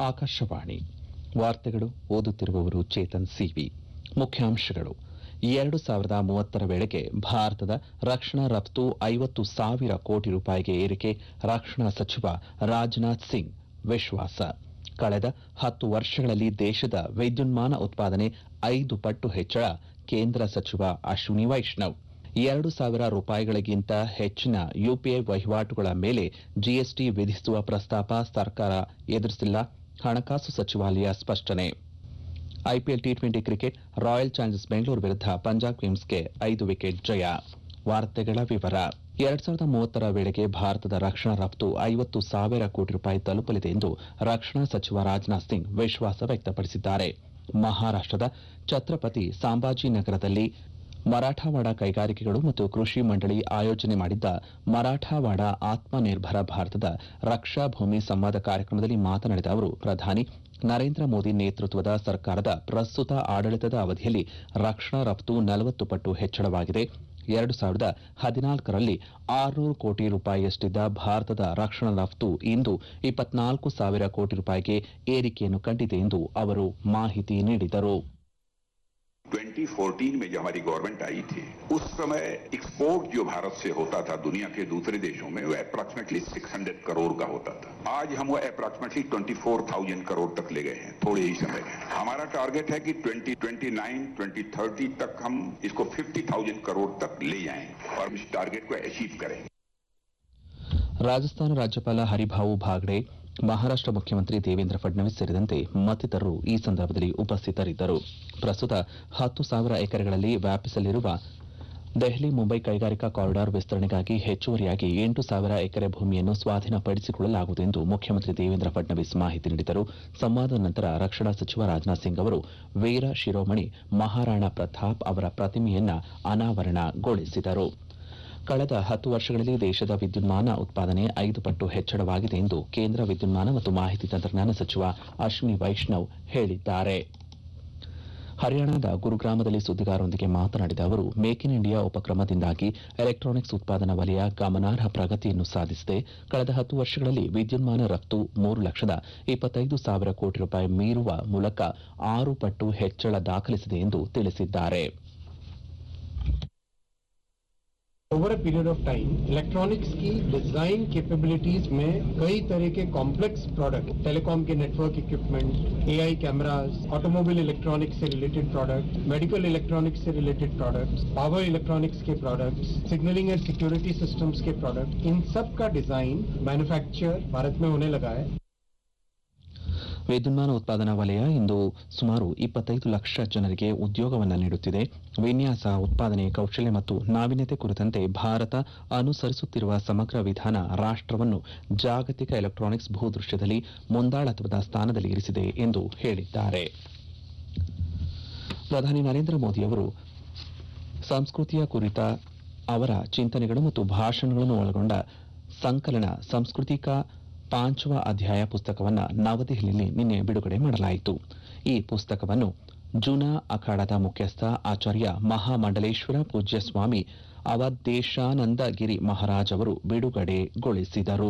ಆಕಾಶವಾಣಿ ವಾರ್ತೆಗಳು ಓದುತ್ತಿರುವವರು ಚೇತನ್ ಸಿವಿ ಮುಖ್ಯಾಂಶಗಳು ಎರಡು ಸಾವಿರದ ಮೂವತ್ತರ ವೇಳೆಗೆ ಭಾರತದ ರಕ್ಷಣಾ ರಫ್ತು ಐವತ್ತು ಸಾವಿರ ಕೋಟಿ ರೂಪಾಯಿಗೆ ಏರಿಕೆ ರಕ್ಷಣಾ ಸಚಿವ ರಾಜನಾಥ್ ಸಿಂಗ್ ವಿಶ್ವಾಸ ಕಳೆದ ಹತ್ತು ವರ್ಷಗಳಲ್ಲಿ ದೇಶದ ವಿದ್ಯುನ್ಮಾನ ಉತ್ಪಾದನೆ ಐದು ಪಟ್ಟು ಹೆಚ್ಚಳ ಕೇಂದ್ರ ಸಚಿವ ಅಶ್ವಿನಿ ವೈಷ್ಣವ್ ಎರಡು ಸಾವಿರ ರೂಪಾಯಿಗಳಿಗಿಂತ ಹೆಚ್ಚಿನ ಯುಪಿಐ ವಹಿವಾಟುಗಳ ಮೇಲೆ ಜಿಎಸ್ಟಿ ವಿಧಿಸುವ ಪ್ರಸ್ತಾಪ ಸರ್ಕಾರ ಎದುರಿಸಿಲ್ಲ ಹಣಕಾಸು ಸಚಿವಾಲಯ ಸ್ಪಷ್ಟನೆ IPL T twenty cricket Royal Challengers Bengaluru ವಿರುದ್ಧ ಪಂಜಾಬ್ ಕಿಂಗ್ಸ್ಗೆ ಐದು ವಿಕೆಟ್ ಜಯ ವಾರ್ತೆಗಳ ವಿವರ ಎರಡ್ ಸಾವಿರದ ಮೂವತ್ತರ ವೇಳೆಗೆ ಭಾರತದ ರಕ್ಷಣಾ ರಫ್ತು ಐವತ್ತು ಸಾವಿರ ಕೋಟಿ ರೂಪಾಯಿ ತಲುಪಲಿದೆ ಎಂದು ರಕ್ಷಣಾ ಸಚಿವ ರಾಜನಾಥ್ ಸಿಂಗ್ ವಿಶ್ವಾಸ ವ್ಯಕ್ತಪಡಿಸಿದ್ದಾರೆ ಮಹಾರಾಷ್ಟದ ಛತ್ರಪತಿ ಸಾಂಬಾಜಿನಗರದಲ್ಲಿ ಮರಾಠವಾಡ ಕೈಗಾರಿಕೆಗಳು ಮತ್ತು ಕೃಷಿ ಮಂಡಳಿ ಆಯೋಜನೆ ಮಾಡಿದ್ದ ಮರಾಠವಾಡ ಆತ್ಮನಿರ್ಭರ ಭಾರತದ ರಕ್ಷಾ ಭೂಮಿ ಸಂವಾದ ಕಾರ್ಯಕ್ರಮದಲ್ಲಿ ಮಾತನಾಡಿದ ಅವರು ಪ್ರಧಾನಿ ನರೇಂದ್ರ ಮೋದಿ ನೇತೃತ್ವದ ಸರ್ಕಾರದ ಪ್ರಸ್ತುತ ಆಡಳಿತದ ಅವಧಿಯಲ್ಲಿ ರಕ್ಷಣಾ ರಫ್ತು ನಲವತ್ತು ಪಟ್ಟು ಹೆಚ್ಚಳವಾಗಿದೆ ಎರಡು ಸಾವಿರದ ಹದಿನಾಲ್ಕರಲ್ಲಿ ಆರುನೂರು ಕೋಟಿ ರೂಪಾಯಿಯಷ್ಟಿದ್ದ ಭಾರತದ ರಕ್ಷಣಾ ರಫ್ತು ಇಂದು ಇಪ್ಪತ್ನಾಲ್ಕು ಸಾವಿರ ಕೋಟಿ ರೂಪಾಯಿಗೆ ಏರಿಕೆಯನ್ನು ಕಂಡಿದೆ ಎಂದು ಅವರು ಮಾಹಿತಿ ನೀಡಿದರು 2014 में जब हमारी गवर्नमेंट आई थी उस समय एक्सपोर्ट जो भारत से होता था दुनिया के दूसरे देशों में वो अप्रोक्सीमेटली 600 करोड़ का होता था आज हम वो अप्रोक्सीमेटली 24,000 करोड़ तक ले गए हैं थोड़े ही समय में हमारा टारगेट है कि 2029 2030 तक हम इसको 50,000 करोड़ तक ले जाएं और इस टारगेट को अचीव करेंगे ರಾಜಸ್ಥಾನ ರಾಜ್ಯಪಾಲ ಹರಿಭಾವು ಭಾಗ್ಡೆ ಮಹಾರಾಷ್ಟ ಮುಖ್ಯಮಂತ್ರಿ ದೇವೇಂದ್ರ ಫಡ್ನವೀಸ್ ಸೇರಿದಂತೆ ಮತ್ತಿತರರು ಈ ಸಂದರ್ಭದಲ್ಲಿ ಉಪಸ್ಥಿತರಿದ್ದರು ಪ್ರಸ್ತುತ ಹತ್ತು ಸಾವಿರ ಎಕರೆಗಳಲ್ಲಿ ವ್ಯಾಪಿಸಲಿರುವ ದೆಹಲಿ ಮುಂಬೈ ಕೈಗಾರಿಕಾ ಕಾರಿಡಾರ್ ವಿಸ್ತರಣೆಗಾಗಿ ಹೆಚ್ಚುವರಿಯಾಗಿ ಎಂಟು ಸಾವಿರ ಎಕರೆ ಭೂಮಿಯನ್ನು ಸ್ವಾಧೀನಪಡಿಸಿಕೊಳ್ಳಲಾಗುವುದು ಎಂದು ಮುಖ್ಯಮಂತ್ರಿ ದೇವೇಂದ್ರ ಫಡ್ನವೀಸ್ ಮಾಹಿತಿ ನೀಡಿದರು ಸಂವಾದದ ನಂತರ ರಕ್ಷಣಾ ಸಚಿವ ರಾಜನಾಥ್ ಸಿಂಗ್ ಅವರು ವೀರ ಶಿರೋಮಣಿ ಮಹಾರಾಣಾ ಪ್ರತಾಪ್ ಅವರ ಪ್ರತಿಮೆಯನ್ನ ಅನಾವರಣಗೊಳಿಸಿದರು ಕಳೆದ ಹತ್ತು ವರ್ಷಗಳಲ್ಲಿ ದೇಶದ ವಿದ್ಯುನ್ಮಾನ ಉತ್ಪಾದನೆ ಐದು ಪಟ್ಟು ಹೆಚ್ಚಳವಾಗಿದೆ ಎಂದು ಕೇಂದ್ರ ವಿದ್ಯುನ್ಮಾನ ಮತ್ತು ಮಾಹಿತಿ ತಂತ್ರಜ್ಞಾನ ಸಚಿವ ಅಶ್ವಿನಿ ವೈಷ್ಣವ್ ಹೇಳಿದ್ದಾರೆ ಹರಿಯಾಣದ ಗುರುಗ್ರಾಮದಲ್ಲಿ ಸುದ್ದಿಗಾರರೊಂದಿಗೆ ಮಾತನಾಡಿದ ಅವರು ಮೇಕ್ ಇನ್ ಇಂಡಿಯಾ ಉಪಕ್ರಮದಿಂದಾಗಿ ಎಲೆಕ್ಟ್ರಾನಿಕ್ಸ್ ಉತ್ಪಾದನಾ ವಲಯ ಗಮನಾರ್ಹ ಪ್ರಗತಿಯನ್ನು ಸಾಧಿಸಿದೆ ಕಳೆದ ಹತ್ತು ವರ್ಷಗಳಲ್ಲಿ ವಿದ್ಯುನ್ಮಾನ ರಫ್ತು ಮೂರು ಲಕ್ಷದ ಇಪ್ಪತ್ತೈದು ಸಾವಿರ ಕೋಟಿ ರೂಪಾಯಿ ಮೀರುವ ಮೂಲಕ ಆರು ಪಟ್ಟು ಹೆಚ್ಚಳ ದಾಖಲಿಸಿದೆ ಎಂದು ತಿಳಿಸಿದ್ದಾರೆ over a period of time electronics की डिजाइन कैपेबिलिटीज में कई तरह के कॉम्प्लेक्स प्रोडक्ट टेलीकॉम के network equipment AI cameras automobile electronics से रिलेटेड प्रोडक्ट मेडिकल इलेक्ट्रॉनिक्स से रिलेटेड प्रोडक्ट्स पावर इलेक्ट्रॉनिक्स के products signalling and security systems के प्रोडक्ट इन सब का डिजाइन मैन्युफैक्चर भारत में होने लगा है ವಿದ್ಯುನ್ಮಾನ ಉತ್ಪಾದನಾ ವಲಯ ಇಂದು ಸುಮಾರು ಇಪ್ಪತ್ತೈದು ಲಕ್ಷ ಜನರಿಗೆ ಉದ್ಯೋಗವನ್ನು ನೀಡುತ್ತಿದೆ ವಿನ್ಯಾಸ ಉತ್ಪಾದನೆ ಕೌಶಲ್ಯ ಮತ್ತು ನಾವೀನ್ಯತೆ ಕುರಿತಂತೆ ಭಾರತ ಅನುಸರಿಸುತ್ತಿರುವ ಸಮಗ್ರ ವಿಧಾನ ರಾಷ್ಟವನ್ನು ಜಾಗತಿಕ ಎಲೆಕ್ಟ್ರಾನಿಕ್ಸ್ ಭೂದೃಶ್ಯದಲ್ಲಿ ಮುಂದಾಳತ್ವದ ಸ್ಥಾನದಲ್ಲಿ ಇರಿಸಿದೆ ಎಂದು ಹೇಳಿದ್ದಾರೆ ಪ್ರಧಾನಿ ನರೇಂದ್ರ ಮೋದಿ ಅವರು ಸಂಸ್ಕೃತಿಯ ಕುರಿತ ಅವರ ಚಿಂತನೆಗಳು ಮತ್ತು ಭಾಷಣಗಳನ್ನು ಒಳಗೊಂಡ ಸಂಕಲನ ಸಂಸ್ಕೃತಿಕ ಪಾಂಚವ ಅಧ್ಯಾಯ ಪುಸ್ತಕವನ್ನು ನವದೆಹಲಿಯಲ್ಲಿ ನಿನ್ನೆ ಬಿಡುಗಡೆ ಮಾಡಲಾಯಿತು ಈ ಪುಸ್ತಕವನ್ನು ಜುನಾ ಅಖಾಡದ ಮುಖ್ಯಸ್ಥ ಆಚಾರ್ಯ ಮಹಾಮಂಡಲೇಶ್ವರ ಪೂಜ್ಯ ಸ್ವಾಮಿ ಅವಧೇಶಾನಂದಗಿರಿ ಮಹಾರಾಜ್ ಅವರು ಬಿಡುಗಡೆಗೊಳಿಸಿದರು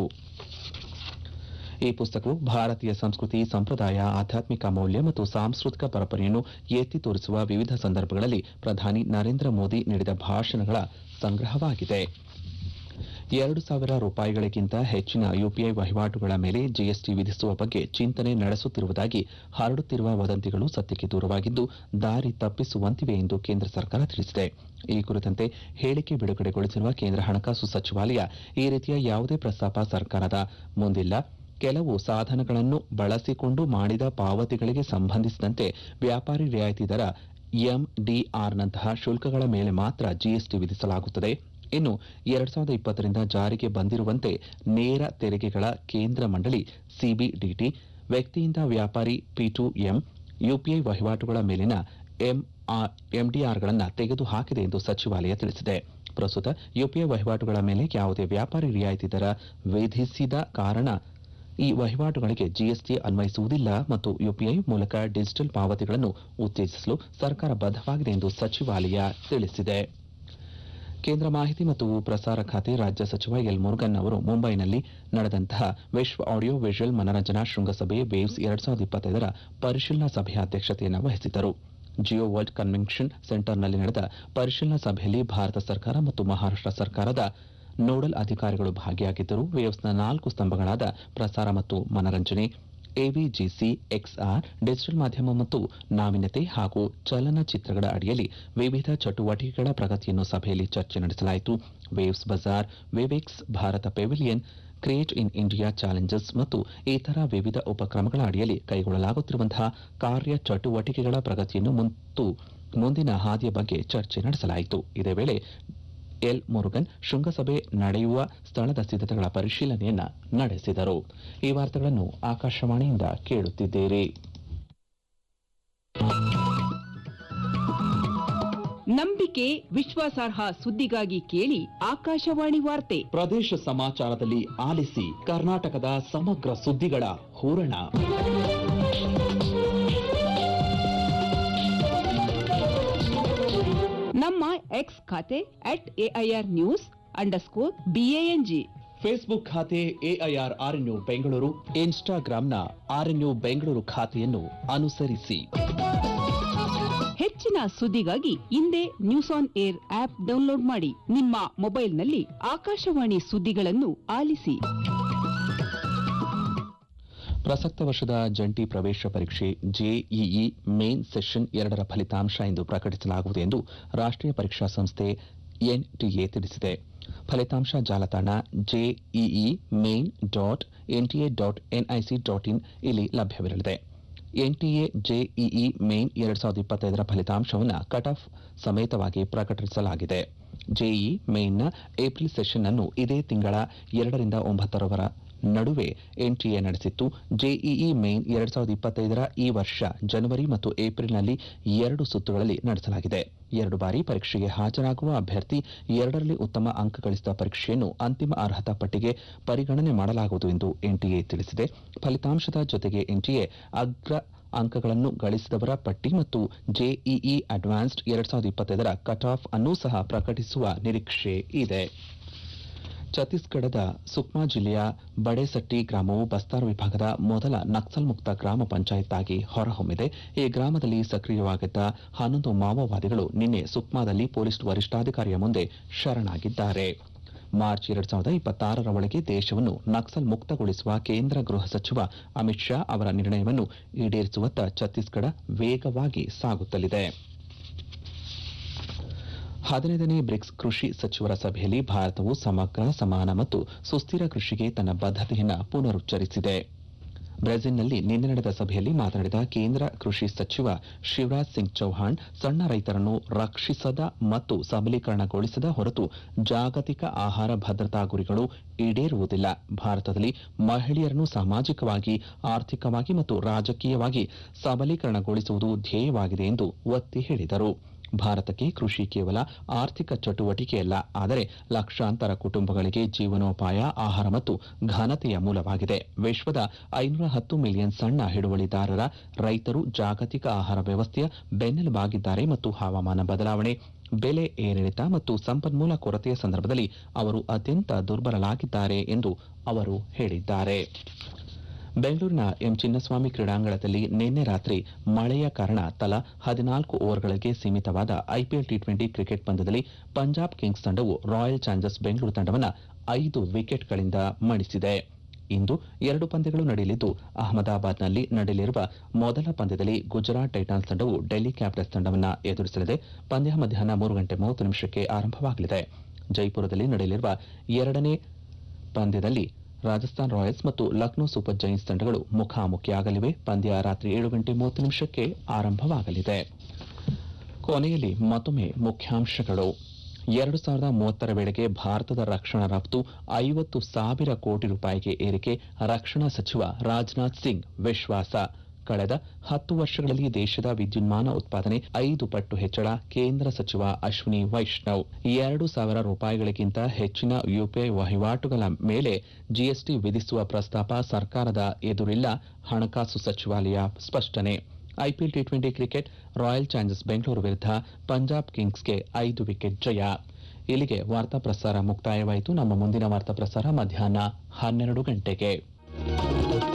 ಈ ಪುಸ್ತಕವು ಭಾರತೀಯ ಸಂಸ್ಕೃತಿ ಸಂಪ್ರದಾಯ ಆಧ್ಯಾತ್ಮಿಕ ಮೌಲ್ಯ ಮತ್ತು ಸಾಂಸ್ಕೃತಿಕ ಪರಂಪರೆಯನ್ನು ಎತ್ತಿ ತೋರಿಸುವ ವಿವಿಧ ಸಂದರ್ಭಗಳಲ್ಲಿ ಪ್ರಧಾನಿ ನರೇಂದ್ರ ಮೋದಿ ನೀಡಿದ ಭಾಷಣಗಳ ಸಂಗ್ರಹವಾಗಿದೆ ಎರಡು ಸಾವಿರ ರೂಪಾಯಿಗಳಿಗಿಂತ ಹೆಚ್ಚಿನ ಯುಪಿಐ ವಹಿವಾಟುಗಳ ಮೇಲೆ ಜಿಎಸ್ಟಿ ವಿಧಿಸುವ ಬಗ್ಗೆ ಚಿಂತನೆ ನಡೆಸುತ್ತಿರುವುದಾಗಿ ಹರಡುತ್ತಿರುವ ವದಂತಿಗಳು ಸತ್ಯಕ್ಕೆ ದೂರವಾಗಿದ್ದು ದಾರಿ ತಪ್ಪಿಸುವಂತಿವೆ ಎಂದು ಕೇಂದ್ರ ಸರ್ಕಾರ ತಿಳಿಸಿದೆ ಈ ಕುರಿತಂತೆ ಹೇಳಿಕೆ ಬಿಡುಗಡೆಗೊಳಿಸಿರುವ ಕೇಂದ್ರ ಹಣಕಾಸು ಸಚಿವಾಲಯ ಈ ರೀತಿಯ ಯಾವುದೇ ಪ್ರಸ್ತಾಪ ಸರ್ಕಾರದ ಮುಂದಿಲ್ಲ ಕೆಲವು ಸಾಧನಗಳನ್ನು ಬಳಸಿಕೊಂಡು ಮಾಡಿದ ಪಾವತಿಗಳಿಗೆ ಸಂಬಂಧಿಸಿದಂತೆ ವ್ಯಾಪಾರಿ ರಿಯಾಯಿತಿ ದರ ಎಂಡಿಆರ್ನಂತಹ ಶುಲ್ಕಗಳ ಮೇಲೆ ಮಾತ್ರ ಜಿಎಸ್ಟಿ ವಿಧಿಸಲಾಗುತ್ತದೆ ಇನ್ನು ಎರಡ್ ಸಾವಿರದ ಇಪ್ಪತ್ತರಿಂದ ಜಾರಿಗೆ ಬಂದಿರುವಂತೆ ನೇರ ತೆರಿಗೆಗಳ ಕೇಂದ್ರ ಮಂಡಳಿ ಸಿಬಿಡಿಟಿ ವ್ಯಕ್ತಿಯಿಂದ ವ್ಯಾಪಾರಿ ಪಿ ಎಂ ಯುಪಿಐ ವಹಿವಾಟುಗಳ ಮೇಲಿನ ಎಂಡಿಆರ್ಗಳನ್ನು ತೆಗೆದುಹಾಕಿದೆ ಎಂದು ಸಚಿವಾಲಯ ತಿಳಿಸಿದೆ ಪ್ರಸ್ತುತ ಯುಪಿಐ ವಹಿವಾಟುಗಳ ಮೇಲೆ ಯಾವುದೇ ವ್ಯಾಪಾರಿ ರಿಯಾಯಿತಿ ದರ ವಿಧಿಸಿದ ಕಾರಣ ಈ ವಹಿವಾಟುಗಳಿಗೆ ಜಿಎಸ್ಟಿ ಅನ್ವಯಿಸುವುದಿಲ್ಲ ಮತ್ತು ಯುಪಿಐ ಮೂಲಕ ಡಿಜಿಟಲ್ ಪಾವತಿಗಳನ್ನು ಉತ್ತೇಜಿಸಲು ಸರ್ಕಾರ ಬದ್ಧವಾಗಿದೆ ಎಂದು ಸಚಿವಾಲಯ ತಿಳಿಸಿದೆ ಕೇಂದ್ರ ಮಾಹಿತಿ ಮತ್ತು ಪ್ರಸಾರ ಖಾತೆ ರಾಜ್ಯ ಸಚಿವ ಎಲ್ ಮುರುಗನ್ ಅವರು ಮುಂಬೈನಲ್ಲಿ ನಡೆದಂತಹ ವಿಶ್ವ ಆಡಿಯೋ ವಿಜುವಲ್ ಮನರಂಜನಾ ಶೃಂಗಸಭೆ ವೇವ್ಸ್ ಎರಡ್ ಸಾವಿರದ ಇಪ್ಪತ್ತೈದರ ಪರಿಶೀಲನಾ ಸಭೆಯ ಅಧ್ಯಕ್ಷತೆಯನ್ನು ವಹಿಸಿದ್ದರು ಜಿಯೋ ವರ್ಲ್ಡ್ ಕನ್ವೆನ್ಷನ್ ಸೆಂಟರ್ನಲ್ಲಿ ನಡೆದ ಪರಿಶೀಲನಾ ಸಭೆಯಲ್ಲಿ ಭಾರತ ಸರ್ಕಾರ ಮತ್ತು ಮಹಾರಾಷ್ಟ್ರ ಸರ್ಕಾರದ ನೋಡಲ್ ಅಧಿಕಾರಿಗಳು ಭಾಗಿಯಾಗಿದ್ದರು ವೇವ್ಸ್ನ ನಾಲ್ಕು ಸ್ತಂಭಗಳಾದ ಪ್ರಸಾರ ಮತ್ತು ಮನರಂಜನೆ ಎವಿಜಿಸಿ ಎಕ್ಸ್ಆರ್ ಡಿಜಿಟಲ್ ಮಾಧ್ಯಮ ಮತ್ತು ನಾವೀನ್ಯತೆ ಹಾಗೂ ಚಲನಚಿತ್ರಗಳ ಅಡಿಯಲ್ಲಿ ವಿವಿಧ ಚಟುವಟಿಕೆಗಳ ಪ್ರಗತಿಯನ್ನು ಸಭೆಯಲ್ಲಿ ಚರ್ಚೆ ನಡೆಸಲಾಯಿತು ವೇವ್ಸ್ ಬಜಾರ್ ವಿವೆಕ್ಸ್ Bharat pavilion create in India challenges ಮತ್ತು ಇತರ ವಿವಿಧ ಉಪಕ್ರಮಗಳ ಅಡಿಯಲ್ಲಿ ಕೈಗೊಳ್ಳಲಾಗುತ್ತಿರುವಂತಹ ಕಾರ್ಯ ಚಟುವಟಿಕೆಗಳ ಪ್ರಗತಿಯನ್ನು ಮತ್ತು ಮುಂದಿನ ಹಾದಿಯ ಬಗ್ಗೆ ಚರ್ಚೆ ನಡೆಸಲಾಯಿತು ಇದೇ ವೇಳೆ ಎಲ್ ಮುರುಗನ್ ಶೃಂಗಸಭೆ ನಡೆಯುವ ಸ್ಥಳದ ಸಿದ್ಧತೆಗಳ ಪರಿಶೀಲನೆಯನ್ನ ನಡೆಸಿದರು ಈ ವಾರ್ತೆಗಳನ್ನು ಆಕಾಶವಾಣಿಯಿಂದ ಕೇಳುತ್ತಿದ್ದೀರಿ ನಂಬಿಕೆ ವಿಶ್ವಾಸಾರ್ಹ ಸುದ್ದಿಗಾಗಿ ಕೇಳಿ ಆಕಾಶವಾಣಿ ವಾರ್ತೆ ಪ್ರದೇಶ ಸಮಾಚಾರದಲ್ಲಿ ಆಲಿಸಿ ಕರ್ನಾಟಕದ ಸಮಗ್ರ ಸುದ್ದಿಗಳ ಹೂರಣ ನಮ್ಮ ಎಕ್ಸ್ ಖಾತೆ at AIR news underscore B A N G Facebook ಖಾತೆ ಎಐಆರ್ ಆರ್ಎನ್ಯು ಬೆಂಗಳೂರು ಇನ್ಸ್ಟಾಗ್ರಾಂನ ಆರ್ಎನ್ಯು ಬೆಂಗಳೂರು ಖಾತೆಯನ್ನು ಅನುಸರಿಸಿ ಹೆಚ್ಚಿನ ಸುದ್ದಿಗಾಗಿ ಹಿಂದೆ news on air app download ಮಾಡಿ ನಿಮ್ಮ ಮೊಬೈಲ್ನಲ್ಲಿ ಆಕಾಶವಾಣಿ ಸುದ್ದಿಗಳನ್ನು ಆಲಿಸಿ ಪ್ರಸಕ್ತ ವರ್ಷದ ಜಂಟಿ ಪ್ರವೇಶ ಪರೀಕ್ಷೆ ಜೆಇಇ ಮೇನ್ ಸೆಷನ್ ಎರಡರ ಫಲಿತಾಂಶ ಇಂದು ಪ್ರಕಟಿಸಲಾಗುವುದು ಎಂದು ರಾಷ್ಟ್ರೀಯ ಪರೀಕ್ಷಾ ಸಂಸ್ಥೆ ಎನ್ಟಿಎ ತಿಳಿಸಿದೆ ಫಲಿತಾಂಶ ಜಾಲತಾಣ JEE main dot NTA dot NIC dot in ಇಲ್ಲಿ ಲಭ್ಯವಿರಲಿದೆ ಎನ್ಟಿಎ ಜೆಇಇ ಮೇನ್ ಎರಡ್ ಸಾವಿರದ ಇಪ್ಪತ್ತೈದರ ಫಲಿತಾಂಶವನ್ನು ಕಟ್ ಆಫ್ ಸಮೇತವಾಗಿ ಪ್ರಕಟಿಸಲಾಗಿದೆ ಜೆಇ ಮೇನ್ನ ಏಪ್ರಿಲ್ ಸೆಷನ್ ಅನ್ನು ಇದೇ ತಿಂಗಳ ಎರಡರಿಂದ ಒಂಬತ್ತರವರ ನಡುವೆ ಎನ್ಟಿಎ ನಡೆಸಿತ್ತು ಜೆಇಇ ಮೇನ್ ಎರಡ್ ಸಾವಿರದ ಇಪ್ಪತ್ತೈದರ ಈ ವರ್ಷ ಜನವರಿ ಮತ್ತು ಏಪ್ರಿಲ್ನಲ್ಲಿ ಎರಡು ಸುತ್ತುಗಳಲ್ಲಿ ನಡೆಸಲಾಗಿದೆ ಎರಡು ಬಾರಿ ಪರೀಕ್ಷೆಗೆ ಹಾಜರಾಗುವ ಅಭ್ಯರ್ಥಿ ಎರಡರಲ್ಲಿ ಉತ್ತಮ ಅಂಕ ಗಳಿಸಿದ ಪರೀಕ್ಷೆಯನ್ನು ಅಂತಿಮ ಅರ್ಹತಾ ಪಟ್ಟಿಗೆ ಪರಿಗಣನೆ ಮಾಡಲಾಗುವುದು ಎಂದು ಎನ್ಟಿಎ ತಿಳಿಸಿದೆ ಫಲಿತಾಂಶದ ಜೊತೆಗೆ ಎನ್ಟಿಎ ಅಗ್ರ ಅಂಕಗಳನ್ನು ಗಳಿಸಿದವರ ಪಟ್ಟಿ ಮತ್ತು ಜೆಇಇ ಅಡ್ವಾನ್ಸ್ಡ್ ಎರಡ್ ಸಾವಿರದ ಇಪ್ಪತ್ತೈದರ ಕಟ್ ಆಫ್ ಅನ್ನೂ ಸಹ ಪ್ರಕಟಿಸುವ ನಿರೀಕ್ಷೆ ಇದೆ ಛತ್ತೀಸ್ಗಢದ ಸುಕ್ಮಾ ಜಿಲ್ಲೆಯ ಬಡೇಸಟ್ಟಿ ಗ್ರಾಮವು ಬಸ್ತಾರ್ ವಿಭಾಗದ ಮೊದಲ ನಕ್ಸಲ್ ಮುಕ್ತ ಗ್ರಾಮ ಪಂಚಾಯತ್ ಆಗಿ ಹೊರಹೊಮ್ಮಿದೆ ಈ ಗ್ರಾಮದಲ್ಲಿ ಸಕ್ರಿಯವಾಗಿದ್ದ ಹನ್ನೊಂದು ಮಾವೋವಾದಿಗಳು ನಿನ್ನೆ ಸುಕ್ಮಾದಲ್ಲಿ ಪೊಲೀಸ್ ವರಿಷ್ಠಾಧಿಕಾರಿಯ ಮುಂದೆ ಶರಣಾಗಿದ್ದಾರೆ ಮಾರ್ಚ್ ಎರಡ್ ಸಾವಿರದ ಇಪ್ಪತ್ತಾರರ ಒಳಗೆ ದೇಶವನ್ನು ನಕ್ಸಲ್ ಮುಕ್ತಗೊಳಿಸುವ ಕೇಂದ್ರ ಗೃಹ ಸಚಿವ ಅಮಿತ್ ಶಾ ಅವರ ನಿರ್ಣಯವನ್ನು ಈಡೇರಿಸುವತ್ತ ಛತ್ತೀಸ್ಗಢ ವೇಗವಾಗಿ ಸಾಗುತ್ತಲಿದೆ ಹದಿನೈದನೇ ಬ್ರಿಕ್ಸ್ ಕೃಷಿ ಸಚಿವರ ಸಭೆಯಲ್ಲಿ ಭಾರತವು ಸಮಗ್ರ ಸಮಾನ ಮತ್ತು ಸುಸ್ಥಿರ ಕೃಷಿಗೆ ತನ್ನ ಬದ್ಧತೆಯನ್ನು ಪುನರುಚ್ಚರಿಸಿದೆ ಬ್ರೆಜಿಲ್ನಲ್ಲಿ ನಿನ್ನೆ ನಡೆದ ಸಭೆಯಲ್ಲಿ ಮಾತನಾಡಿದ ಕೇಂದ್ರ ಕೃಷಿ ಸಚಿವ ಶಿವರಾಜ್ ಸಿಂಗ್ ಚೌಹಾಣ್ ಸಣ್ಣ ರೈತರನ್ನು ರಕ್ಷಿಸದ ಮತ್ತು ಸಬಲೀಕರಣಗೊಳಿಸದ ಹೊರತು ಜಾಗತಿಕ ಆಹಾರ ಭದ್ರತಾ ಗುರಿಗಳು ಈಡೇರುವುದಿಲ್ಲ ಭಾರತದಲ್ಲಿ ಮಹಿಳೆಯರನ್ನು ಸಾಮಾಜಿಕವಾಗಿ ಆರ್ಥಿಕವಾಗಿ ಮತ್ತು ರಾಜಕೀಯವಾಗಿ ಸಬಲೀಕರಣಗೊಳಿಸುವುದು ಧ್ಯೇಯವಾಗಿದೆ ಎಂದು ಒತ್ತಿ ಹೇಳಿದರು ಭಾರತಕ್ಕೆ ಕೃಷಿ ಕೇವಲ ಆರ್ಥಿಕ ಚಟುವಟಿಕೆಯಲ್ಲ ಆದರೆ ಲಕ್ಷಾಂತರ ಕುಟುಂಬಗಳಿಗೆ ಜೀವನೋಪಾಯ ಆಹಾರ ಮತ್ತು ಘನತೆಯ ಮೂಲವಾಗಿದೆ ವಿಶ್ವದ ಐನೂರ ಹತ್ತು ಮಿಲಿಯನ್ ಸಣ್ಣ ಹಿಡುವಳಿದಾರರ ರೈತರು ಜಾಗತಿಕ ಆಹಾರ ವ್ಯವಸ್ಥೆಯ ಬೆನ್ನೆಲುಬಾಗಿದ್ದಾರೆ ಮತ್ತು ಹವಾಮಾನ ಬದಲಾವಣೆ ಬೆಲೆ ಏರಿಳಿತ ಮತ್ತು ಸಂಪನ್ಮೂಲ ಕೊರತೆಯ ಸಂದರ್ಭದಲ್ಲಿ ಅವರು ಅತ್ಯಂತ ದುರ್ಬಲರಾಗಿದ್ದಾರೆ ಎಂದು ಅವರು ಹೇಳಿದ್ದಾರೆ ಬೆಂಗಳೂರಿನ ಎಂ ಚಿನ್ನಸ್ವಾಮಿ ಕ್ರೀಡಾಂಗಣದಲ್ಲಿ ನಿನ್ನೆ ರಾತ್ರಿ ಮಳೆಯ ಕಾರಣ ತಲಾ ಹದಿನಾಲ್ಕು ಓವರ್ಗಳಿಗೆ ಸೀಮಿತವಾದ ಐಪಿಎಲ್ ಟಿ ಟ್ವೆಂಟಿ ಕ್ರಿಕೆಟ್ ಪಂದ್ಯದಲ್ಲಿ ಪಂಜಾಬ್ ಕಿಂಗ್ಸ್ ತಂಡವು ರಾಯಲ್ ಚಾಲೆಂಜರ್ಸ್ ಬೆಂಗಳೂರು ತಂಡವನ್ನು ಐದು ವಿಕೆಟ್ಗಳಿಂದ ಮಣಿಸಿದೆ ಇಂದು ಎರಡು ಪಂದ್ಯಗಳು ನಡೆಯಲಿದ್ದು ಅಹಮದಾಬಾದ್ನಲ್ಲಿ ನಡೆಯಲಿರುವ ಮೊದಲ ಪಂದ್ಯದಲ್ಲಿ ಗುಜರಾತ್ ಟೈಟಾನ್ಸ್ ತಂಡವು ಡೆಲ್ಲಿ ಕ್ಯಾಪಿಟಲ್ಸ್ ತಂಡವನ್ನು ಎದುರಿಸಲಿದೆ ಪಂದ್ಯ ಮಧ್ಯಾಹ್ನ ಮೂರು ಗಂಟೆ ಮೂವತ್ತು ನಿಮಿಷಕ್ಕೆ ಆರಂಭವಾಗಲಿದೆ ಜೈಪುರದಲ್ಲಿ ನಡೆಯಲಿರುವ ಎರಡನೇ ಪಂದ್ಯದಲ್ಲಿ ರಾಜಸ್ಥಾನ್ ರಾಯಲ್ಸ್ ಮತ್ತು ಲಕ್ನೋ ಸೂಪರ್ ಜೈನ್ಸ್ ತಂಡಗಳು ಮುಖಾಮುಖಿಯಾಗಲಿವೆ ಪಂದ್ಯ ರಾತ್ರಿ ಏಳು ಗಂಟೆ ಮೂವತ್ತು ನಿಮಿಷಕ್ಕೆ ಆರಂಭವಾಗಲಿದೆ ಕೊನೆಯಲ್ಲಿ ಮತ್ತೊಮ್ಮೆ ಮುಖ್ಯಾಂಶಗಳು ಎರಡು ಸಾವಿರದ ಮೂವತ್ತರ ವೇಳೆಗೆ ಭಾರತದ ರಕ್ಷಣಾ ರಫ್ತು ಐವತ್ತು ಸಾವಿರ ಕೋಟಿ ರೂಪಾಯಿಗೆ ಏರಿಕೆ ರಕ್ಷಣಾ ಸಚಿವ ರಾಜನಾಥ್ ಸಿಂಗ್ ವಿಶ್ವಾಸ ಕಳೆದ ಹತ್ತು ವರ್ಷಗಳಲ್ಲಿ ದೇಶದ ವಿದ್ಯುನ್ಮಾನ ಉತ್ಪಾದನೆ ಐದು ಪಟ್ಟು ಹೆಚ್ಚಳ ಕೇಂದ್ರ ಸಚಿವ ಅಶ್ವಿನಿ ವೈಷ್ಣವ್ ಎರಡು ಸಾವಿರ ರೂಪಾಯಿಗಳಿಗಿಂತ ಹೆಚ್ಚಿನ ಯುಪಿಐ ವಹಿವಾಟುಗಳ ಮೇಲೆ ಜಿಎಸ್ಟಿ ವಿಧಿಸುವ ಪ್ರಸ್ತಾಪ ಸರ್ಕಾರದ ಎದುರಿಲ್ಲ ಹಣಕಾಸು ಸಚಿವಾಲಯ ಸ್ಪಷ್ಟನೆ IPL T twenty cricket Royal Challengers Bengaluru ವಿರುದ್ಧ ಪಂಜಾಬ್ ಕಿಂಗ್ಸ್ಗೆ ಐದು ವಿಕೆಟ್ ಜಯ ಇಲ್ಲಿಗೆ ವಾರ್ತಾ ಪ್ರಸಾರ ಮುಕ್ತಾಯವಾಯಿತು ನಮ್ಮ ಮುಂದಿನ ವಾರ್ತಾ ಪ್ರಸಾರ ಮಧ್ಯಾಹ್ನ ಹನ್ನೆರಡು ಗಂಟೆಗೆ